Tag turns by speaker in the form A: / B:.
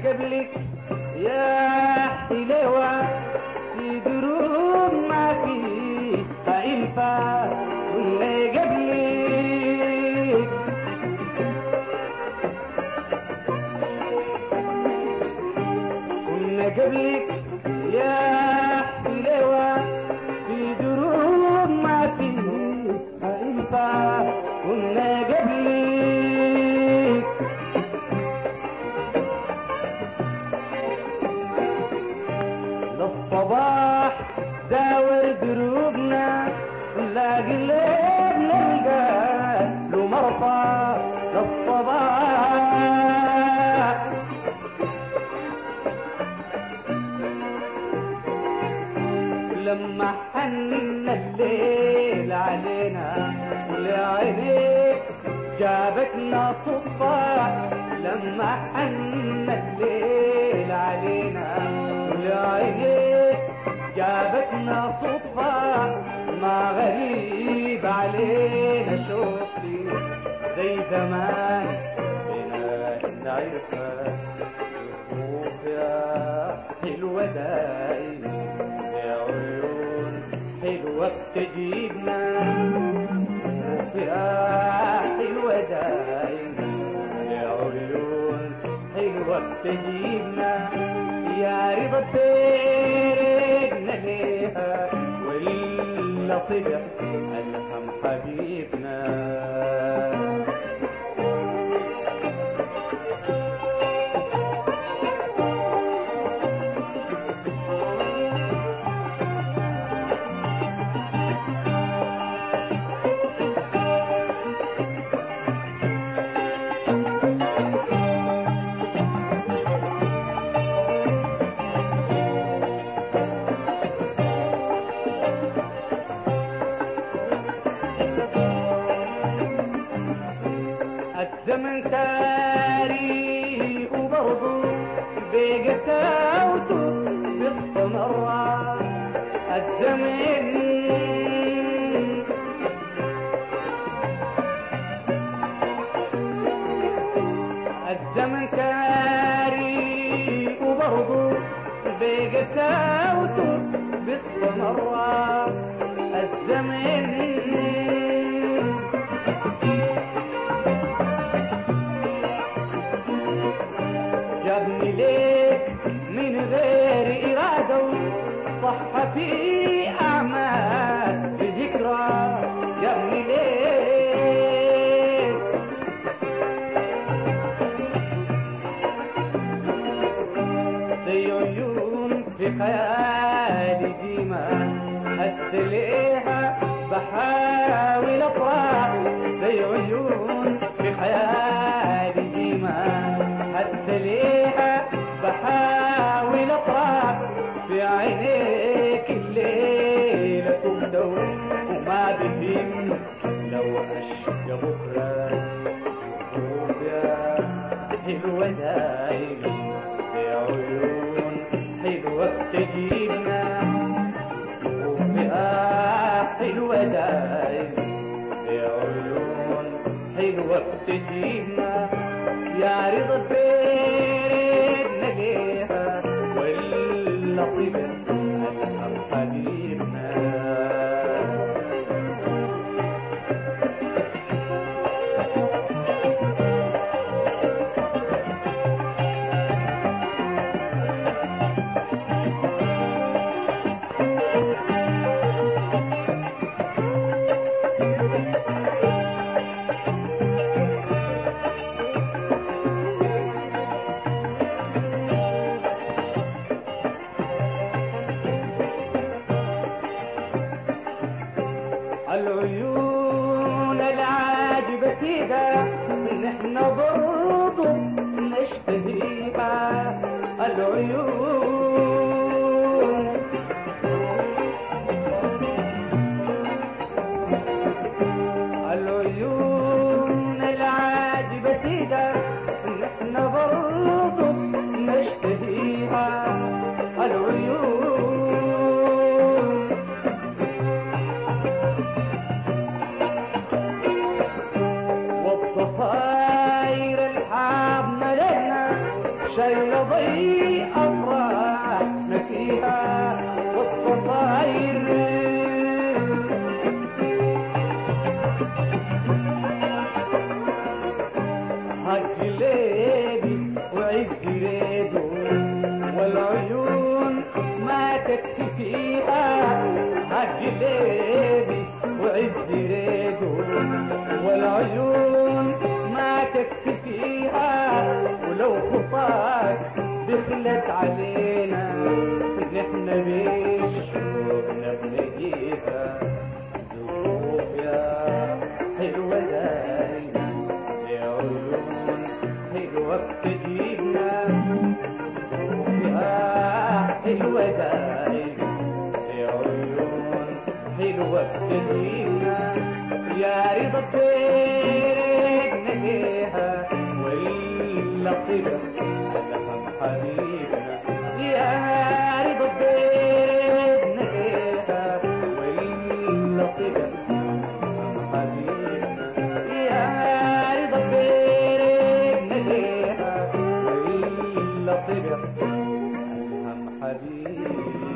A: قبلك يا حلوة في دروب ما في ينفع كنا قبلك كنا قبلك يا حلوة في دروب ما في ينفع كنا قبلك للصباح داور دروبنا لا قلبنا نلقى له مرفع للصباح لما حن الليل علينا ولعينيك جابتنا صدفة لما حن الليل علينا ولعينيك جابتنا صدفة ما غريب علينا شوفي زي زمان بنا نعرفها الخوف يا حلوة دايما يا عيون حلوة بتجيبنا يا حلوة دايما يا عيون حلوة بتجيبنا يا رضا بيرنا ليها ولا طلع ألهم حبيبنا الزمن تاريخ وبرضه بقساوته باستمرار الزمن الزمن تاريخ وبرضه بقساوته باستمرار الزمن جابني ليك من غير إرادة صح في أعمال بذكرى جابني ليك زي عيون في خيالي ديما أتليها بحاول أطرح زي عيون في خيالي ديما أتليها بحاول أطرح في عينيك الليلة تبدو وما بهم لو أشقى بكرة شوف يا حلوة دايما يا عيون حلوة بتجيبنا شوف يا حلوة دايما يا عيون حلوة بتجيبنا يا رضا بيرنا ليها ولا طيبة ألهم حبيبنا العيون العاجبة كده نحن برضو نشتهيها العيون العيون العاجبة كده نحن برضو نشتهيها العيون والضفاير هالجلابي وعز ريده والعيون ما تكفي فيها هالجلابي وعز ريده والعيون ما تكفي فيها ولو خطاك دخلت علينا نحن بشوقنا بنجيها ذوق يا حلوة دايما يا عيون حلوة بتجيبنا يا حلوة دايما يا عيون حلوة بتجيبنا يا رضا بيرنا فيها ولا طلع ألهم حبيبنا يا رضا بيرنا فيها ولا طلع ألهم حبيبنا يا رضا بيرنا فيها ولا طلع ألهم حبيبنا